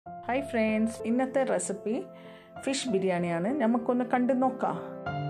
hi friends ഇന്നത്തെ recipe fish ബിരിയാണിയാണ് നമുക്കൊന്ന് കണ്ടു നോക്കാം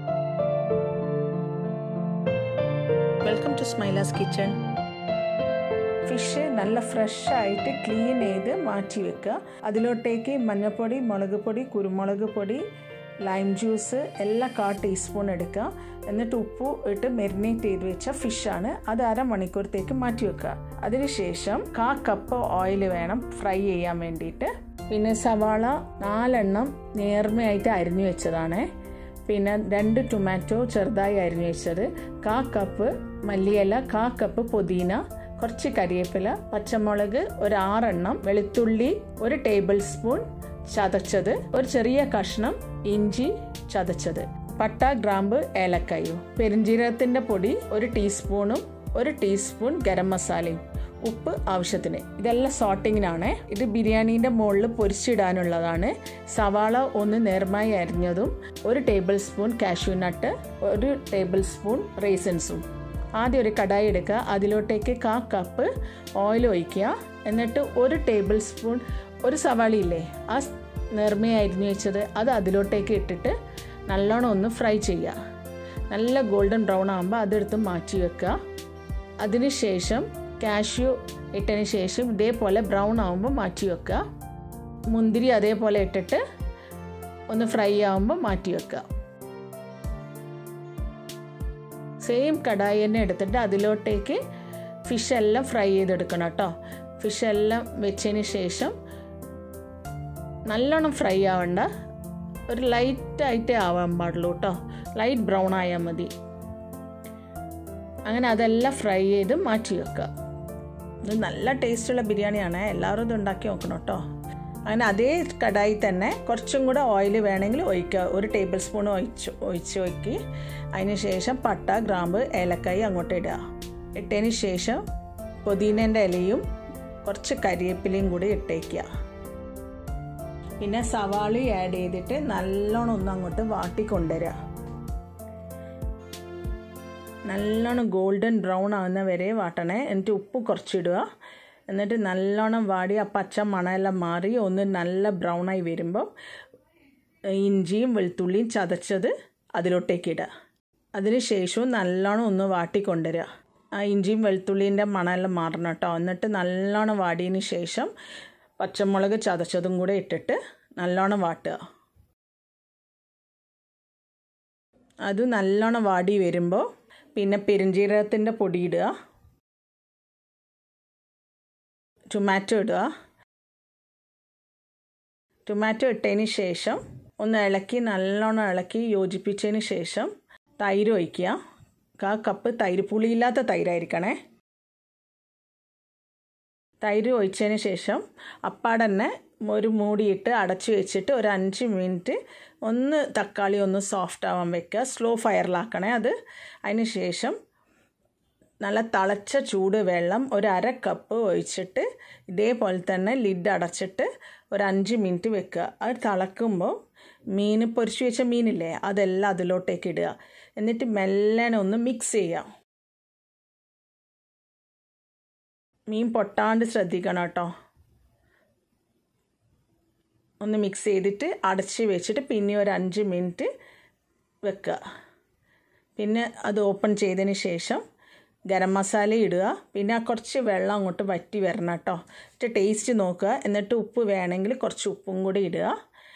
welcome to Smila's kitchen fish നല്ല ഫ്രഷ് ആയിട്ട് ക്ലീൻ ചെയ്ത് മാറ്റി വെക്കുക അതിലോട്ടേക്ക് മഞ്ഞൾപ്പൊടി മുളക് പൊടി കുരുമുളക് പൊടി ലൈം ജ്യൂസ് എല്ലാം കാ ടീസ്പൂൺ എടുക്കുക എന്നിട്ട് ഉപ്പ് ഇട്ട് മെരിനേറ്റ് ചെയ്ത് വെച്ച ഫിഷാണ് അത് അരമണിക്കൂറത്തേക്ക് മാറ്റി വെക്കുക അതിനുശേഷം കാ കപ്പ് ഓയിൽ വേണം ഫ്രൈ ചെയ്യാൻ വേണ്ടിയിട്ട് പിന്നെ സവാള നാലെണ്ണം നേർമയായിട്ട് അരിഞ്ഞു വെച്ചതാണ് പിന്നെ രണ്ട് ടൊമാറ്റോ ചെറുതായി അരിഞ്ഞു വെച്ചത് കാ കപ്പ് മല്ലിയില കാ കപ്പ് പുതിന കുറച്ച് കരിവേപ്പില പച്ചമുളക് ഒരു ആറെണ്ണം വെളുത്തുള്ളി ഒരു ടേബിൾ സ്പൂൺ ചതച്ചത് ഒരു ചെറിയ കഷ്ണം ഇഞ്ചി ചതച്ചത് പട്ട ഗ്രാമ്പ് ഏലക്കായും പെരിഞ്ജീരകത്തിന്റെ പൊടി ഒരു ടീസ്പൂണും ഒരു ടീസ്പൂൺ ഗരം മസാലയും ഉപ്പ് ആവശ്യത്തിന് ഇതെല്ലാം സോട്ടിങ്ങിനാണ് ഇത് ബിരിയാണീൻ്റെ മുകളിൽ പൊരിച്ചിടാനുള്ളതാണ് സവാള ഒന്ന് നേർമായി അരിഞ്ഞതും ഒരു ടേബിൾ സ്പൂൺ കാഷ്യൂ നട്ട് ഒരു ടേബിൾ സ്പൂൺ റേസൻസും ആദ്യം ഒരു കടായി എടുക്കുക അതിലോട്ടേക്ക് കാ കപ്പ് ഓയിൽ ഒഴിക്കുക എന്നിട്ട് ഒരു ടേബിൾ സ്പൂൺ ഒരു സവാളയില്ലേ ആ നേർമയായി അരിഞ്ഞു വെച്ചത് അത് അതിലോട്ടേക്ക് ഇട്ടിട്ട് നല്ലോണം ഒന്ന് ഫ്രൈ ചെയ്യുക നല്ല ഗോൾഡൻ ബ്രൗൺ ആകുമ്പോൾ അതെടുത്ത് മാറ്റി വെക്കുക അതിനുശേഷം കാഷ്യൂ ഇട്ടതിന് ശേഷം ഇതേപോലെ ബ്രൗൺ ആകുമ്പോൾ മാറ്റി വെക്കുക മുന്തിരി അതേപോലെ ഇട്ടിട്ട് ഒന്ന് ഫ്രൈ ആകുമ്പോൾ മാറ്റി വെക്കുക സെയിം കടായി തന്നെ എടുത്തിട്ട് അതിലോട്ടേക്ക് ഫിഷ് എല്ലാം ഫ്രൈ ചെയ്തെടുക്കണം കേട്ടോ ഫിഷ് എല്ലാം വെച്ചതിന് ശേഷം നല്ലോണം ഫ്രൈ ആവണ്ട ഒരു ലൈറ്റായിട്ടേ ആവാൻ പാടുള്ളൂ കേട്ടോ ലൈറ്റ് ബ്രൗൺ ആയാൽ മതി അങ്ങനെ അതെല്ലാം ഫ്രൈ ചെയ്ത് മാറ്റി വെക്കുക ഇത് നല്ല ടേസ്റ്റുള്ള ബിരിയാണിയാണ് എല്ലാവരും ഇത് ഉണ്ടാക്കി നോക്കണം കേട്ടോ അങ്ങനെ അതേ കടായി തന്നെ കുറച്ചും കൂടെ ഓയിൽ വേണമെങ്കിൽ ഒഴിക്കുക ഒരു ടേബിൾ സ്പൂൺ ഒഴിച്ച് ഒഴിച്ച് വയ്ക്കി അതിന് ശേഷം പട്ട ഗ്രാമ്പ് ഏലക്കായി അങ്ങോട്ട് ഇടുക ഇട്ടതിന് ശേഷം പുതിനേൻ്റെ ഇലയും കുറച്ച് കരിവേപ്പിലയും കൂടി ഇട്ടേക്കുക പിന്നെ സവാളി ആഡ് ചെയ്തിട്ട് നല്ലോണം ഒന്ന് അങ്ങോട്ട് വാട്ടിക്കൊണ്ടുവരിക നല്ലോണം ഗോൾഡൻ ബ്രൗൺ ആവുന്ന വരെ വാട്ടണേ എന്നിട്ട് ഉപ്പ് കുറച്ചിടുക എന്നിട്ട് നല്ലോണം വാടി ആ പച്ച മണമെല്ലാം മാറി ഒന്ന് നല്ല ബ്രൗൺ ആയി വരുമ്പോൾ ഇഞ്ചിയും വെളുത്തുള്ളിയും ചതച്ചത് അതിലോട്ടേക്ക് ഇടുക അതിന് ശേഷവും നല്ലോണം ഒന്ന് വാട്ടിക്കൊണ്ടുവരിക ആ ഇഞ്ചിയും വെളുത്തുള്ളീൻ്റെ മണമെല്ലാം മാറണം കേട്ടോ എന്നിട്ട് നല്ലോണം വാടിയതിന് ശേഷം പച്ചമുളക് ചതച്ചതും കൂടെ ഇട്ടിട്ട് നല്ലോണം വാട്ടുക അത് നല്ലോണം വാടി വരുമ്പോൾ പിന്നെ പെരുംജീരകത്തിൻ്റെ പൊടി ഇടുക ടൊമാറ്റോ ഇടുക ടൊമാറ്റോ ഇട്ടതിന് ശേഷം ഒന്ന് ഇളക്കി നല്ലോണം ഇളക്കി യോജിപ്പിച്ചതിന് ശേഷം തൈര് ഒഴിക്കുക കാ കപ്പ് തൈര് പുളിയില്ലാത്ത തൈരായിരിക്കണേ തൈര് ഒഴിച്ചതിന് ശേഷം അപ്പാടന്നെ ഒരു മൂടിയിട്ട് അടച്ചു വെച്ചിട്ട് ഒരു അഞ്ച് മിനിറ്റ് ഒന്ന് തക്കാളി ഒന്ന് സോഫ്റ്റ് ആവാൻ വെക്കുക സ്ലോ ഫയറിലാക്കണേ അത് അതിന് ശേഷം നല്ല തിളച്ച ചൂട് വെള്ളം ഒരു അര കപ്പ് ഒഴിച്ചിട്ട് ഇതേപോലെ തന്നെ ലിഡ് അടച്ചിട്ട് ഒരു അഞ്ച് മിനിറ്റ് വെക്കുക അത് തിളക്കുമ്പോൾ മീൻ പൊരിച്ചു വെച്ച മീനില്ലേ അതെല്ലാം അതിലോട്ടേക്ക് ഇടുക എന്നിട്ട് മെല്ലനെ ഒന്ന് മിക്സ് ചെയ്യുക മീൻ പൊട്ടാണ്ട് ശ്രദ്ധിക്കണം കേട്ടോ ഒന്ന് മിക്സ് ചെയ്തിട്ട് അടച്ച് വെച്ചിട്ട് പിന്നെ ഒരു അഞ്ച് മിനിറ്റ് വെക്കുക പിന്നെ അത് ഓപ്പൺ ചെയ്തതിന് ശേഷം ഗരം മസാല ഇടുക പിന്നെ കുറച്ച് വെള്ളം അങ്ങോട്ട് വറ്റി വരണം കേട്ടോ എന്നിട്ട് ടേസ്റ്റ് നോക്കുക എന്നിട്ട് ഉപ്പ് വേണമെങ്കിൽ കുറച്ച് ഉപ്പും കൂടി ഇടുക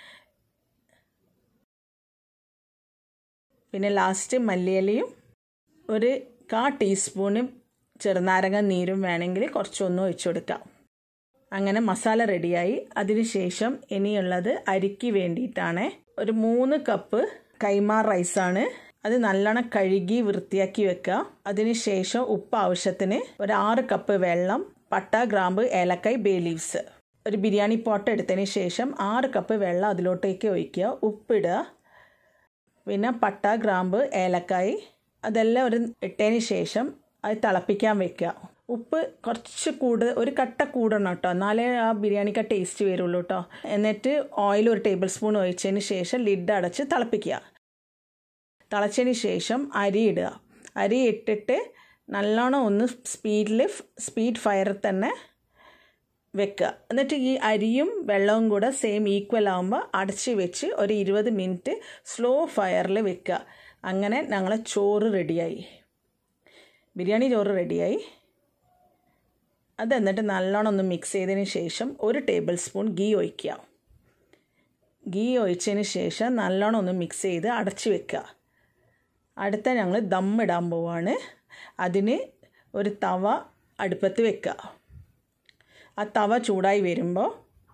പിന്നെ ലാസ്റ്റ് മല്ലിയിലയും ഒരു കാ ടീസ്പൂണ് ചെറുനാരങ്ങ നീരും വേണമെങ്കിൽ കുറച്ചൊന്നും ഒഴിച്ചു കൊടുക്കാം അങ്ങനെ മസാല റെഡിയായി അതിനുശേഷം ഇനിയുള്ളത് അരിക്ക് വേണ്ടിയിട്ടാണ് ഒരു മൂന്ന് കപ്പ് കൈമാ റൈസാണ് അത് നല്ലോണം കഴുകി വൃത്തിയാക്കി വെക്കുക അതിനുശേഷം ഉപ്പ് ആവശ്യത്തിന് ഒരു ആറ് കപ്പ് വെള്ളം പട്ട ഗ്രാമ്പ് ഏലക്കായ് ബേ ലീവ്സ് ഒരു ബിരിയാണി പോട്ട് എടുത്തതിന് ശേഷം ആറ് കപ്പ് വെള്ളം അതിലോട്ടേക്ക് ഒഴിക്കുക ഉപ്പിടുക പിന്നെ പട്ട ഗ്രാമ്പ് ഏലക്കായ് അതെല്ലാം ഒരു ഇട്ടതിന് ശേഷം അത് തിളപ്പിക്കാൻ വെക്കുക ഉപ്പ് കുറച്ച് കൂടുതൽ ഒരു കട്ട കൂടണം കേട്ടോ എന്നാലേ ആ ബിരിയാണിക്ക് ടേസ്റ്റ് വരുള്ളൂ കേട്ടോ എന്നിട്ട് ഓയിൽ ഒരു ടേബിൾ സ്പൂൺ ഒഴിച്ചതിന് ശേഷം ലിഡ് അടച്ച് തിളപ്പിക്കുക തിളച്ചതിന് ശേഷം അരി ഇടുക അരി ഇട്ടിട്ട് നല്ലോണം ഒന്ന് സ്പീഡിൽ സ്പീഡ് ഫയറിൽ തന്നെ വെക്കുക എന്നിട്ട് ഈ അരിയും വെള്ളവും കൂടെ സെയിം ഈക്വൽ ആകുമ്പോൾ അടച്ച് വെച്ച് ഒരു ഇരുപത് മിനിറ്റ് സ്ലോ ഫയറിൽ വെക്കുക അങ്ങനെ ഞങ്ങളെ ചോറ് റെഡിയായി ബിരിയാണി ചോറ് റെഡിയായി അത് എന്നിട്ട് നല്ലോണം ഒന്ന് മിക്സ് ചെയ്തതിന് ശേഷം ഒരു ടേബിൾ സ്പൂൺ ഗീ ഒഴിക്കുക ഗീ ഒഴിച്ചതിന് ശേഷം നല്ലോണം ഒന്ന് മിക്സ് ചെയ്ത് അടച്ച് വെക്കുക അടുത്ത ഞങ്ങൾ ദമ്മിടാൻ പോവാണ് അതിന് ഒരു തവ അടുപ്പത്ത് വെക്കുക ആ തവ ചൂടായി വരുമ്പോൾ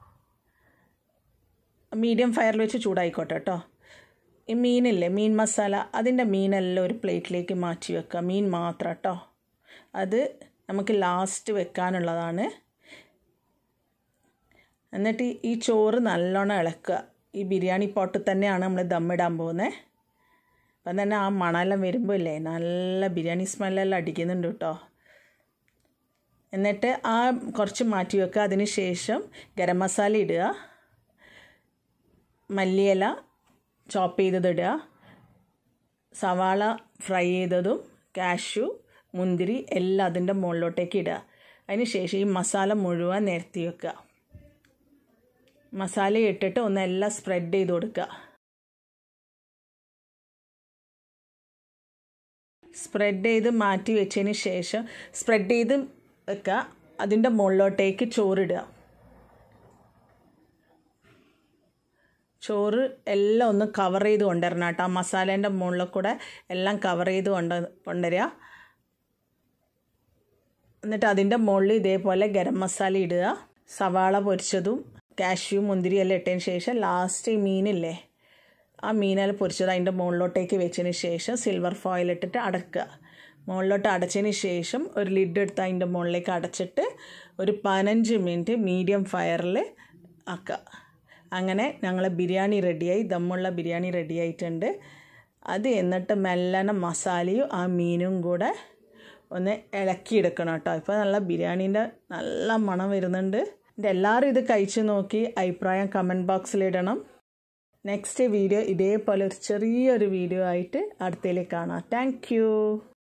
മീഡിയം ഫയറിൽ വെച്ച് ചൂടായിക്കോട്ടെ കേട്ടോ ഈ മീനില്ലേ മീൻ മസാല അതിൻ്റെ മീനെല്ലാം ഒരു പ്ലേറ്റിലേക്ക് മാറ്റി വെക്കുക മീൻ മാത്രം കേട്ടോ അത് നമുക്ക് ലാസ്റ്റ് വെക്കാനുള്ളതാണ് എന്നിട്ട് ഈ ചോറ് നല്ലോണം ഇളക്കുക ഈ ബിരിയാണി പോട്ടിൽ തന്നെയാണ് നമ്മൾ ദമ്മിടാൻ പോകുന്നത് അപ്പം തന്നെ ആ മണമെല്ലാം വരുമ്പോൾ ഇല്ലേ നല്ല ബിരിയാണി സ്മെല്ലെല്ലാം അടിക്കുന്നുണ്ട് കേട്ടോ എന്നിട്ട് ആ കുറച്ച് മാറ്റി വെക്കുക അതിന് ശേഷം ഗരം മസാല ഇടുക മല്ലിയില ചോപ്പ് ചെയ്തത് ഇടുക സവാള ഫ്രൈ ചെയ്തതും കാഷ്യു മുന്തിരി എല്ലാം അതിൻ്റെ മുകളിലോട്ടേക്ക് ഇടുക അതിന് ശേഷം ഈ മസാല മുഴുവൻ നിരത്തി വെക്കുക മസാല ഇട്ടിട്ട് ഒന്ന് എല്ലാം സ്പ്രെഡ് ചെയ്ത് കൊടുക്കുക സ്പ്രെഡ് ചെയ്ത് മാറ്റി വെച്ചതിന് ശേഷം സ്പ്രെഡ് ചെയ്ത് വെക്കുക അതിൻ്റെ മുകളിലോട്ടേക്ക് ചോറിടുക ചോറ് എല്ലാം ഒന്ന് കവർ ചെയ്ത് കൊണ്ടുവരണം കേട്ടോ ആ മസാലേൻ്റെ മുകളിൽ കൂടെ എല്ലാം കവർ ചെയ്ത് കൊണ്ട് കൊണ്ടുവരിക എന്നിട്ട് അതിൻ്റെ മുകളിൽ ഇതേപോലെ ഗരം മസാല ഇടുക സവാള പൊരിച്ചതും കാഷ്യൂ മുന്തിരി എല്ലാം ഇട്ടതിന് ശേഷം ലാസ്റ്റ് ഈ മീനില്ലേ ആ മീനെല്ലാം പൊരിച്ചത് അതിൻ്റെ മുകളിലോട്ടേക്ക് വെച്ചതിന് ശേഷം സിൽവർ ഫോയിൽ ഇട്ടിട്ട് അടക്കുക മുകളിലോട്ട് അടച്ചതിന് ശേഷം ഒരു ലിഡ് എടുത്ത് അതിൻ്റെ മുകളിലേക്ക് അടച്ചിട്ട് ഒരു പതിനഞ്ച് മിനിറ്റ് മീഡിയം ഫയറിൽ ആക്കുക അങ്ങനെ ഞങ്ങൾ ബിരിയാണി റെഡിയായി ദമ്മുള്ള ബിരിയാണി റെഡി ആയിട്ടുണ്ട് അത് എന്നിട്ട് മെല്ലനെ മസാലയും ആ മീനും കൂടെ ഒന്ന് ഇളക്കിയെടുക്കണം കേട്ടോ ഇപ്പോൾ നല്ല ബിരിയാണീൻ്റെ നല്ല മണം വരുന്നുണ്ട് എൻ്റെ എല്ലാവരും ഇത് കഴിച്ച് നോക്കി അഭിപ്രായം കമൻറ്റ് ബോക്സിലിടണം നെക്സ്റ്റ് വീഡിയോ ഇതേപോലെ ഒരു ചെറിയൊരു വീഡിയോ ആയിട്ട് അടുത്തേലേക്ക് കാണാം താങ്ക്